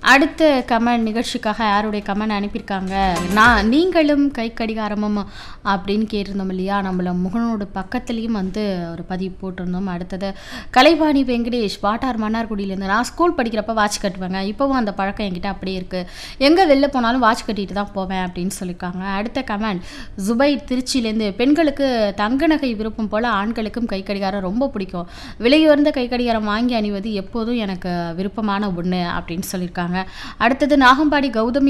அடுத்த கமெண்ட் நிகழ்ச்சிக்காக யாருடைய கமெண்ட் அனுப்பியிருக்காங்க நான் நீங்களும் கை கடிகாரமும் அப்படின்னு கேட்டிருந்தோம் இல்லையா நம்மள முகனோட பக்கத்துலேயும் வந்து ஒரு பதிவு போட்டிருந்தோம் அடுத்தது கலைவாணி வெங்கடேஷ் வாட்டார் மன்னார்குடியிலேருந்து நான் ஸ்கூல் படிக்கிறப்ப வாட்ச் கட்டுவேங்க இப்போவும் அந்த பழக்கம் என்கிட்ட அப்படியே இருக்குது எங்கே வெளில போனாலும் வாட்ச் கட்டிட்டு தான் போவேன் அப்படின்னு சொல்லியிருக்காங்க அடுத்த கமெண்ட் ஜுபைர் திருச்சியிலேருந்து பெண்களுக்கு தங்க நகை விருப்பம் போல் ஆண்களுக்கும் கை கடிகாரம் ரொம்ப பிடிக்கும் விலையுயர்ந்த கை கடிகாரம் வாங்கி அணிவது எப்போதும் எனக்கு விருப்பமான ஒன்று அப்படின்னு சொல்லியிருக்காங்க அடுத்தது நாகம்பாடி கௌதமி